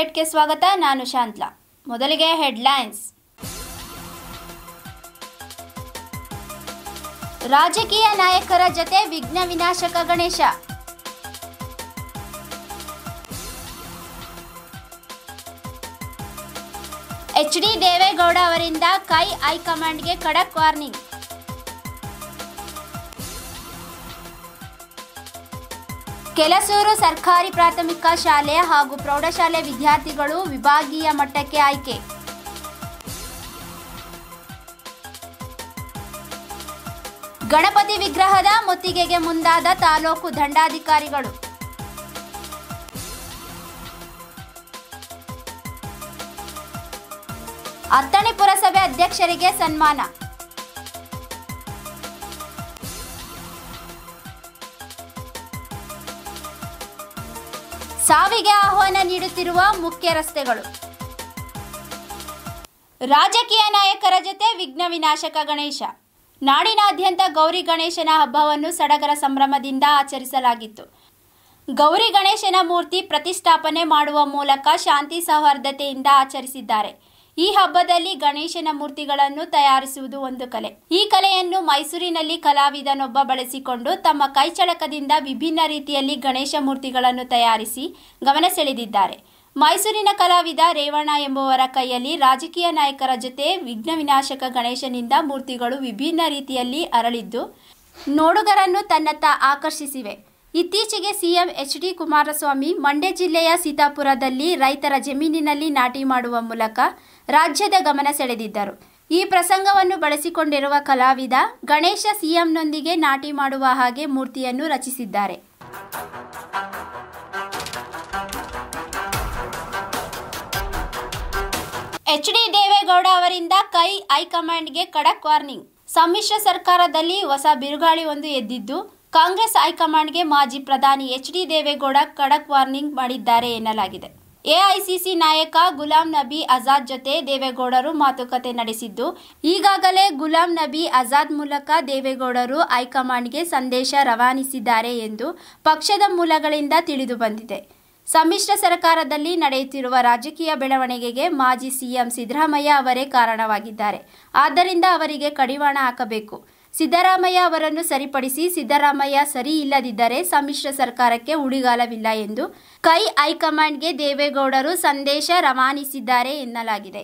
ಅಪ್ಡೇಟ್ಗೆ ಸ್ವಾಗತ ನಾನು ಶಾಂತ್ಲಾ ಮೊದಲಿಗೆ ಹೆಡ್ಲೈನ್ಸ್ ರಾಜಕೀಯ ನಾಯಕರ ಜೊತೆ ವಿಘ್ನ ವಿನಾಶಕ ಗಣೇಶ ಎಚ್ ಡಿ ದೇವೇಗೌಡ ಅವರಿಂದ ಕೈ ಹೈಕಮಾಂಡ್ಗೆ ಖಡಕ್ ವಾರ್ನಿಂಗ್ ಕೆಲಸೂರು ಸರ್ಕಾರಿ ಪ್ರಾಥಮಿಕ ಶಾಲೆ ಹಾಗೂ ಪ್ರೌಢಶಾಲೆ ವಿದ್ಯಾರ್ಥಿಗಳು ವಿಭಾಗೀಯ ಮಟ್ಟಕ್ಕೆ ಆಯ್ಕೆ ಗಣಪತಿ ವಿಗ್ರಹದ ಮುತ್ತಿಗೆಗೆ ಮುಂದಾದ ತಾಲೂಕು ದಂಡಾಧಿಕಾರಿಗಳು ಅತ್ತಣಿ ಪುರಸಭೆ ಅಧ್ಯಕ್ಷರಿಗೆ ಸನ್ಮಾನ ಸಾವಿಗೆ ಆಹ್ವಾನ ನೀಡುತ್ತಿರುವ ಮುಖ್ಯ ರಸ್ತೆಗಳು ರಾಜಕೀಯ ನಾಯಕರ ಜೊತೆ ವಿಘ್ನ ವಿನಾಶಕ ಗಣೇಶ ನಾಡಿನಾದ್ಯಂತ ಗೌರಿ ಗಣೇಶನ ಹಬ್ಬವನ್ನು ಸಡಗರ ಸಂಭ್ರಮದಿಂದ ಆಚರಿಸಲಾಗಿತ್ತು ಗೌರಿ ಗಣೇಶನ ಮೂರ್ತಿ ಪ್ರತಿಷ್ಠಾಪನೆ ಮಾಡುವ ಮೂಲಕ ಶಾಂತಿ ಸೌಹಾರ್ದತೆಯಿಂದ ಆಚರಿಸಿದ್ದಾರೆ ಈ ಹಬ್ಬದಲ್ಲಿ ಗಣೇಶನ ಮೂರ್ತಿಗಳನ್ನು ತಯಾರಿಸುವುದು ಒಂದು ಕಲೆ ಈ ಕಲೆಯನ್ನು ಮೈಸೂರಿನಲ್ಲಿ ಕಲಾವಿದನೊಬ್ಬ ಬಳಸಿಕೊಂಡು ತಮ್ಮ ಕೈಚಳಕದಿಂದ ವಿಭಿನ್ನ ರೀತಿಯಲ್ಲಿ ಗಣೇಶ ಮೂರ್ತಿಗಳನ್ನು ತಯಾರಿಸಿ ಗಮನ ಸೆಳೆದಿದ್ದಾರೆ ಮೈಸೂರಿನ ಕಲಾವಿದ ರೇವಣ್ಣ ಎಂಬುವರ ಕೈಯಲ್ಲಿ ರಾಜಕೀಯ ನಾಯಕರ ಜೊತೆ ವಿಘ್ನ ವಿನಾಶಕ ಗಣೇಶನಿಂದ ಮೂರ್ತಿಗಳು ವಿಭಿನ್ನ ರೀತಿಯಲ್ಲಿ ಅರಳಿದ್ದು ನೋಡುಗರನ್ನು ತನ್ನತ್ತ ಆಕರ್ಷಿಸಿವೆ ಇತ್ತೀಚೆಗೆ CM H D Kumaraswamy Mandya ಜಿಲ್ಲೆಯ ಸೀತಾಪುರದಲ್ಲಿ ರೈತರ ಜಮೀನಿನಲ್ಲಿ ನಾಟಿ ಮಾಡುವ ಮೂಲಕ ರಾಜ್ಯದ ಗಮನ ಸೆಳೆದಿದ್ದರು ಈ ಪ್ರಸಂಗವನ್ನು ಬಳಸಿಕೊಂಡಿರುವ ಕಲಾವಿದ ಗಣೇಶ ಸಿಎಂನೊಂದಿಗೆ ನಾಟಿ ಮಾಡುವ ಹಾಗೆ ಮೂರ್ತಿಯನ್ನು ರಚಿಸಿದ್ದಾರೆ ಎಚ್ ಡಿ ದೇವೇಗೌಡ ಅವರಿಂದ ಕೈ ಹೈಕಮಾಂಡ್ಗೆ ಖಡಕ್ ವಾರ್ನಿಂಗ್ ಸಮ್ಮಿಶ್ರ ಸರ್ಕಾರದಲ್ಲಿ ಹೊಸ ಬಿರುಗಾಳಿ ಒಂದು ಎದ್ದಿದ್ದು ಕಾಂಗ್ರೆಸ್ ಹೈಕಮಾಂಡ್ಗೆ ಮಾಜಿ ಪ್ರಧಾನಿ ಎಚ್ ಡಿ ದೇವೇಗೌಡ ಖಡಕ್ ವಾರ್ನಿಂಗ್ ಮಾಡಿದ್ದಾರೆ ಎನ್ನಲಾಗಿದೆ ಎಐಸಿಸಿ ನಾಯಕ ಗುಲಾಂ ನಬಿ ಆಜಾದ್ ಜೊತೆ ದೇವೇಗೌಡರು ಮಾತುಕತೆ ನಡೆಸಿದ್ದು ಈಗಾಗಲೇ ಗುಲಾಂ ನಬಿ ಆಜಾದ್ ಮೂಲಕ ದೇವೇಗೌಡರು ಹೈಕಮಾಂಡ್ಗೆ ಸಂದೇಶ ರವಾನಿಸಿದ್ದಾರೆ ಎಂದು ಪಕ್ಷದ ಮೂಲಗಳಿಂದ ತಿಳಿದು ಬಂದಿದೆ ಸಮ್ಮಿಶ್ರ ಸರ್ಕಾರದಲ್ಲಿ ನಡೆಯುತ್ತಿರುವ ರಾಜಕೀಯ ಬೆಳವಣಿಗೆಗೆ ಮಾಜಿ ಸಿಎಂ ಸಿದ್ದರಾಮಯ್ಯ ಅವರೇ ಕಾರಣವಾಗಿದ್ದಾರೆ ಆದ್ದರಿಂದ ಅವರಿಗೆ ಕಡಿವಾಣ ಹಾಕಬೇಕು ಸಿದ್ದರಾಮಯ್ಯ ಅವರನ್ನು ಸರಿಪಡಿಸಿ ಸಿದ್ದರಾಮಯ್ಯ ಸರಿ ಇಲ್ಲದಿದ್ದರೆ ಸಮ್ಮಿಶ್ರ ಸರ್ಕಾರಕ್ಕೆ ಉಳಿಗಾಲವಿಲ್ಲ ಎಂದು ಕೈ ಹೈಕಮಾಂಡ್ಗೆ ದೇವೇಗೌಡರು ಸಂದೇಶ ರವಾನಿಸಿದ್ದಾರೆ ಎನ್ನಲಾಗಿದೆ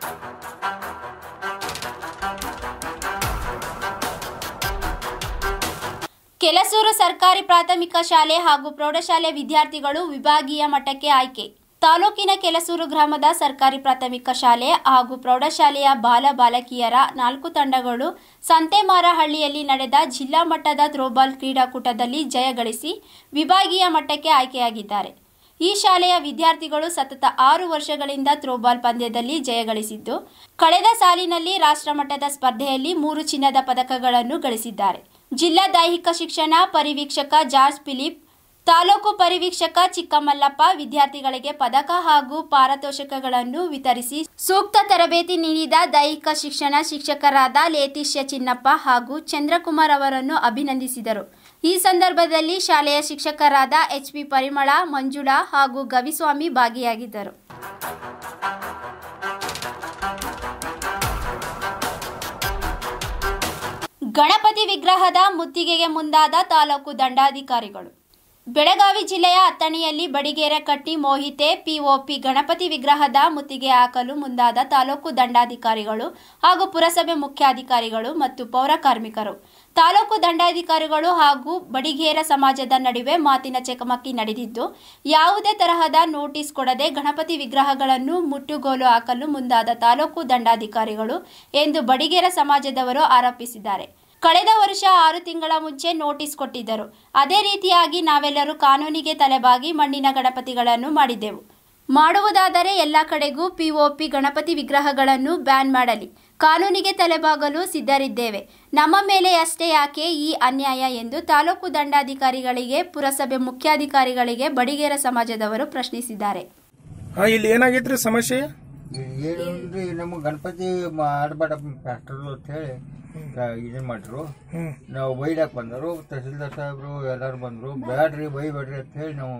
ಕೆಲಸೂರು ಸರ್ಕಾರಿ ಪ್ರಾಥಮಿಕ ಶಾಲೆ ಹಾಗೂ ಪ್ರೌಢಶಾಲೆ ವಿದ್ಯಾರ್ಥಿಗಳು ವಿಭಾಗೀಯ ಮಟ್ಟಕ್ಕೆ ಆಯ್ಕೆ ತಾಲೂಕಿನ ಕೆಲಸೂರು ಗ್ರಾಮದ ಸರ್ಕಾರಿ ಪ್ರಾಥಮಿಕ ಶಾಲೆ ಹಾಗೂ ಪ್ರೌಢಶಾಲೆಯ ಬಾಲ ಬಾಲಕಿಯರ ನಾಲ್ಕು ತಂಡಗಳು ಸಂತೆಮಾರಹಳ್ಳಿಯಲ್ಲಿ ನಡೆದ ಜಿಲ್ಲಾ ಮಟ್ಟದ ಥ್ರೋಬಾಲ್ ಕ್ರೀಡಾಕೂಟದಲ್ಲಿ ಜಯ ಗಳಿಸಿ ವಿಭಾಗೀಯ ಮಟ್ಟಕ್ಕೆ ಆಯ್ಕೆಯಾಗಿದ್ದಾರೆ ಈ ಶಾಲೆಯ ವಿದ್ಯಾರ್ಥಿಗಳು ಸತತ ಆರು ವರ್ಷಗಳಿಂದ ಥ್ರೋಬಾಲ್ ಪಂದ್ಯದಲ್ಲಿ ಜಯಗಳಿಸಿದ್ದು ಕಳೆದ ಸಾಲಿನಲ್ಲಿ ರಾಷ್ಟ್ರಮಟ್ಟದ ಸ್ಪರ್ಧೆಯಲ್ಲಿ ಮೂರು ಚಿನ್ನದ ಪದಕಗಳನ್ನು ಗಳಿಸಿದ್ದಾರೆ ಜಿಲ್ಲಾ ದೈಹಿಕ ಶಿಕ್ಷಣ ಪರಿವೀಕ್ಷಕ ಜಾರ್ಜ್ ಫಿಲಿಪ್ ತಾಲೂಕು ಪರಿವೀಕ್ಷಕ ಚಿಕ್ಕಮಲ್ಲಪ್ಪ ವಿದ್ಯಾರ್ಥಿಗಳಿಗೆ ಪದಕ ಹಾಗೂ ಪಾರತೋಷಕಗಳನ್ನು ವಿತರಿಸಿ ಸೂಕ್ತ ತರಬೇತಿ ನೀಡಿದ ದೈಹಿಕ ಶಿಕ್ಷಣ ಶಿಕ್ಷಕರಾದ ಲೇತಿಶ್ಯ ಚಿನ್ನಪ್ಪ ಹಾಗೂ ಚಂದ್ರಕುಮಾರ್ ಅವರನ್ನು ಅಭಿನಂದಿಸಿದರು ಈ ಸಂದರ್ಭದಲ್ಲಿ ಶಾಲೆಯ ಶಿಕ್ಷಕರಾದ ಎಚ್ಪಿ ಪರಿಮಳ ಮಂಜುಳಾ ಹಾಗೂ ಗವಿಸ್ವಾಮಿ ಭಾಗಿಯಾಗಿದ್ದರು ಗಣಪತಿ ವಿಗ್ರಹದ ಮುತ್ತಿಗೆಗೆ ಮುಂದಾದ ತಾಲೂಕು ದಂಡಾಧಿಕಾರಿಗಳು ಬೆಳಗಾವಿ ಜಿಲ್ಲೆಯ ಅತ್ತಣಿಯಲ್ಲಿ ಬಡಿಗೇರ ಕಟ್ಟಿ ಮೋಹಿತೆ ಪಿಒಪಿ ಗಣಪತಿ ವಿಗ್ರಹದ ಮುತ್ತಿಗೆ ಹಾಕಲು ಮುಂದಾದ ತಾಲೂಕು ದಂಡಾಧಿಕಾರಿಗಳು ಹಾಗೂ ಪುರಸಭೆ ಮುಖ್ಯಾಧಿಕಾರಿಗಳು ಮತ್ತು ಪೌರ ಕಾರ್ಮಿಕರು ತಾಲೂಕು ದಂಡಾಧಿಕಾರಿಗಳು ಹಾಗೂ ಬಡಿಗೇರ ಸಮಾಜದ ನಡುವೆ ಮಾತಿನ ಚಕಮಕಿ ನಡೆದಿದ್ದು ಯಾವುದೇ ತರಹದ ನೋಟಿಸ್ ಕೊಡದೆ ಗಣಪತಿ ವಿಗ್ರಹಗಳನ್ನು ಮುಟ್ಟುಗೋಲು ಹಾಕಲು ಮುಂದಾದ ತಾಲೂಕು ದಂಡಾಧಿಕಾರಿಗಳು ಎಂದು ಬಡಿಗೇರ ಸಮಾಜದವರು ಆರೋಪಿಸಿದ್ದಾರೆ ಕಳೆದ ವರ್ಷ ಆರು ತಿಂಗಳ ಮುಂಚೆ ನೋಟಿಸ್ ಕೊಟ್ಟಿದ್ದರು ಅದೇ ರೀತಿಯಾಗಿ ನಾವೆಲ್ಲರೂ ಕಾನೂನಿಗೆ ತಲೆಬಾಗಿ ಮಣ್ಣಿನ ಗಣಪತಿಗಳನ್ನು ಮಾಡಿದ್ದೆವು ಮಾಡುವುದಾದರೆ ಎಲ್ಲ ಕಡೆಗೂ ಪಿಒಪಿ ಗಣಪತಿ ವಿಗ್ರಹಗಳನ್ನು ಬ್ಯಾನ್ ಮಾಡಲಿ ಕಾನೂನಿಗೆ ತಲೆಬಾಗಲು ಸಿದ್ಧರಿದ್ದೇವೆ ನಮ್ಮ ಮೇಲೆ ಅಷ್ಟೇ ಯಾಕೆ ಈ ಅನ್ಯಾಯ ಎಂದು ತಾಲೂಕು ದಂಡಾಧಿಕಾರಿಗಳಿಗೆ ಪುರಸಭೆ ಮುಖ್ಯಾಧಿಕಾರಿಗಳಿಗೆ ಬಡಿಗೇರ ಸಮಾಜದವರು ಪ್ರಶ್ನಿಸಿದ್ದಾರೆ ಹಾ ಇಲ್ಲಿ ಏನಾಗೈತ್ರಿ ಸಮಸ್ಯೆ ಏನಂದ್ರೆ ನಮಗೆ ಗಣಪತಿ ಮಾಡಬೇಡ ಫ್ಯಾಕ್ಟ್ರಿ ಅಂತ ಹೇಳಿ ಇದನ್ನ ಮಾಡ್ರು ನಾವು ಬೈದಾಕ್ ಬಂದರು ತಹಸೀಲ್ದಾರ್ ಸಾಹೇಬ್ರು ಎಲ್ಲರೂ ಬಂದರು ಬ್ಯಾಡ್ರಿ ಬೈಬೇಡ್ರಿ ಅಂತ ಹೇಳಿ ನಾವು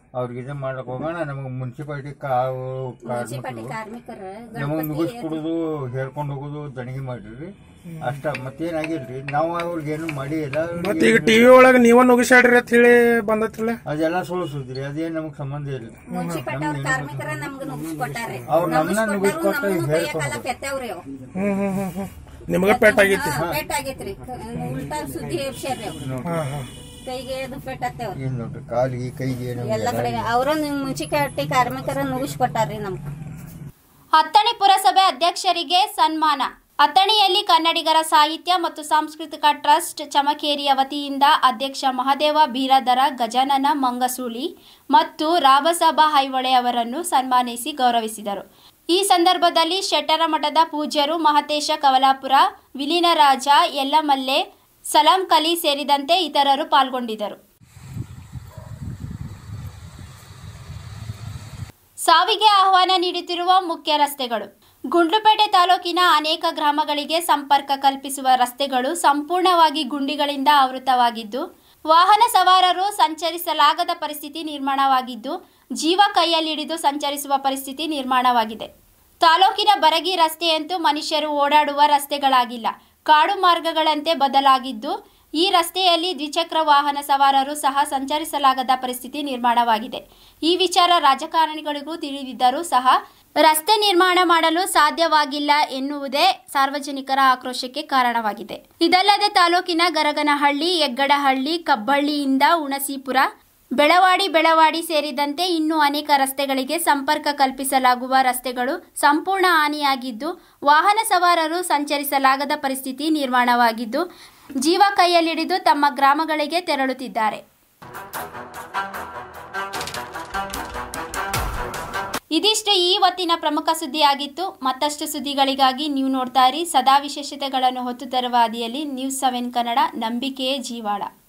ಅವ್ರಿಗೆ ಇದನ್ನ ಮಾಡಕ್ ಹೋಗೋಣ ನಮಗೆ ಮುನ್ಸಿಪಾಲಿಟಿ ಕಾವು ಮುನ್ಸಿಪಾಲ್ಟಿ ಕಾರ್ಮಿಕರು ಕಾರ್ಮಿಕರ ನಮಗೆ ಗಣಪತಿ ಮುಗಿಸ್ಕೊಡೋದು ಹೇಳ್ಕೊಂಡು ಹೋಗೋದು ದಣಿಗೆ ಮಾಡಿರಿ ಅಷ್ಟ ಮತ್ತೇನಾಗಿಲ್ರಿ ನಾವು ಅವ್ರಿಗೇನು ಮಾಡಿ ಇಲ್ಲ ಮತ್ ಈಗ ಟಿವಿ ಒಳಗ ನೀವ ನುಗ್ಸಾಡ್ರಿ ಅಂತ ಹೇಳಿ ಬಂದತ್ತಿಲ್ಲ ಅದೆಲ್ಲ ಸುಳ್ಳು ಸುದ್ದಿರಿ ಅದೇನ್ ನಮಗ್ ಸಂಬಂಧ ಇಲ್ಲ ಮುನ್ಸಿಪಾಲ್ಟಿ ಅವ್ರ ಕಾರ್ಮಿಕರ ನಮ್ಗೆ ನುಗ್ಗಿಸ್ಕೊಟ್ಟಾರೆ ಅವ್ರು ನಮ್ಮನ್ನ ನುಗ್ಗಿಸ್ಕೊಟ್ಟು ಹೇಳ್ಕೊಂಡು ಪೆತ್ತವ್ರಿ ಅವು ಹ್ಮ್ ಹ್ಮ್ ಹ್ಮ್ ಹ್ಮ್ ನಿಮಗ ಪೆಟ್ ಆಗೈತಿ ಪೆಟ್ ಆಗೈತ್ರಿ ಉಲ್ಟಾ ಸುದ್ದಿ ಹೇಳ್ಸ್ಯಾರ್ರಿ ಅವ್ರು ಹಾ ಹಾ ಕೈಗೆ ಅದು ಪೆಟ್ ಹತ್ತೇವ್ರಿ ಏನ್ ನೋಡ್ರಿ ಕಾಲಿಗೆ ಕೈಗೆ ಎಲ್ಲ ಕಡೆ ಅವ್ರ ಮುನ್ಸಿಪಾಲ್ಟಿ ಕಾರ್ಮಿಕರ ನುಗ್ಗಿಸ್ಕೊಟ್ಟಾರ್ರಿ ನಮ್ಗೆ ಹತ್ತಣಿ ಪುರಸಭೆ ಅಧ್ಯಕ್ಷರಿಗೆ ಸನ್ಮಾನ ಅಥಣಿಯಲ್ಲಿ ಕನ್ನಡಿಗರ ಸಾಹಿತ್ಯ ಮತ್ತು ಸಾಂಸ್ಕೃತಿಕ ಟ್ರಸ್ಟ್ ಚಮಕೇರಿಯ ವತಿಯಿಂದ ಅಧ್ಯಕ್ಷ ಮಹದೇವ ಬೀರಾದರ ಗಜಾನನ ಮಂಗಸೂಳಿ ಮತ್ತು ರಾಬಸಾಬ ಹೈವಳೆ ಅವರನ್ನು ಸನ್ಮಾನಿಸಿ ಗೌರವಿಸಿದರು ಈ ಸಂದರ್ಭದಲ್ಲಿ ಶೆಟ್ಟರ ಮಠದ ಪೂಜ್ಯರು ಮಹತೇಶ ಕವಲಾಪುರ ವಿಲೀನರಾಜ ಯಲ್ಲಮಲ್ಲೆ ಸಲಾಂ ಕಲಿ ಸೇರಿದಂತೆ ಇತರರು ಪಾಲ್ಗೊಂಡಿದ್ದರು ಸಾವಿಗೆ ಆಹ್ವಾನ ನೀಡುತ್ತಿರುವ ಮುಖ್ಯ ರಸ್ತೆಗಳು ಗುಂಡ್ಲುಪೇಟೆ ತಾಲೂಕಿನ ಅನೇಕ ಗ್ರಾಮಗಳಿಗೆ ಸಂಪರ್ಕ ಕಲ್ಪಿಸುವ ರಸ್ತೆಗಳು ಸಂಪೂರ್ಣವಾಗಿ ಗುಂಡಿಗಳಿಂದ ಆವೃತವಾಗಿದ್ದು ವಾಹನ ಸವಾರರು ಸಂಚರಿಸಲಾಗದ ಪರಿಸ್ಥಿತಿ ನಿರ್ಮಾಣವಾಗಿದ್ದು ಜೀವ ಕೈಯಲ್ಲಿಡಿದು ಸಂಚರಿಸುವ ಪರಿಸ್ಥಿತಿ ನಿರ್ಮಾಣವಾಗಿದೆ ತಾಲೂಕಿನ ಬರಗಿ ರಸ್ತೆಯಂತೂ ಮನುಷ್ಯರು ಓಡಾಡುವ ರಸ್ತೆಗಳಾಗಿಲ್ಲ ಕಾಡು ಮಾರ್ಗಗಳಂತೆ ಬದಲಾಗಿದ್ದು ಈ ರಸ್ತೆಯಲ್ಲಿ ದ್ವಿಚಕ್ರ ವಾಹನ ಸವಾರರು ಸಹ ಸಂಚರಿಸಲಾಗದ ಪರಿಸ್ಥಿತಿ ನಿರ್ಮಾಣವಾಗಿದೆ ಈ ವಿಚಾರ ರಾಜಕಾರಣಿಗಳಿಗೂ ತಿಳಿದಿದ್ದರೂ ಸಹ ರಸ್ತೆ ನಿರ್ಮಾಣ ಮಾಡಲು ಸಾಧ್ಯವಾಗಿಲ್ಲ ಎನ್ನುವುದೇ ಸಾರ್ವಜನಿಕರ ಆಕ್ರೋಶಕ್ಕೆ ಕಾರಣವಾಗಿದೆ ಇದಲ್ಲದೆ ತಾಲೂಕಿನ ಗರಗನಹಳ್ಳಿ ಯಗ್ಗಡಹಳ್ಳಿ ಕಬ್ಬಳ್ಳಿಯಿಂದ ಹುಣಸೀಪುರ ಬೆಳವಾಡಿ ಬೆಳವಾಡಿ ಸೇರಿದಂತೆ ಇನ್ನೂ ಅನೇಕ ರಸ್ತೆಗಳಿಗೆ ಸಂಪರ್ಕ ಕಲ್ಪಿಸಲಾಗುವ ರಸ್ತೆಗಳು ಸಂಪೂರ್ಣ ಹಾನಿಯಾಗಿದ್ದು ವಾಹನ ಸವಾರರು ಸಂಚರಿಸಲಾಗದ ಪರಿಸ್ಥಿತಿ ನಿರ್ಮಾಣವಾಗಿದ್ದು ಜೀವ ಕೈಯಲ್ಲಿಡಿದು ತಮ್ಮ ಗ್ರಾಮಗಳಿಗೆ ತೆರಳುತ್ತಿದ್ದಾರೆ ಇದಿಷ್ಟು ಈ ಹೊತ್ತಿನ ಪ್ರಮುಖ ಸುದ್ದಿಯಾಗಿತ್ತು ಮತ್ತಷ್ಟು ಸುದ್ದಿಗಳಿಗಾಗಿ ನೀವು ನೋಡ್ತಾ ಇರಿ ಸದಾ ವಿಶೇಷತೆಗಳನ್ನು ಹೊತ್ತು ತರುವ ಹಾದಿಯಲ್ಲಿ ನ್ಯೂಸ್ ಸೆವೆನ್ ಕನ್ನಡ ನಂಬಿಕೆಯೇ ಜೀವಾಳ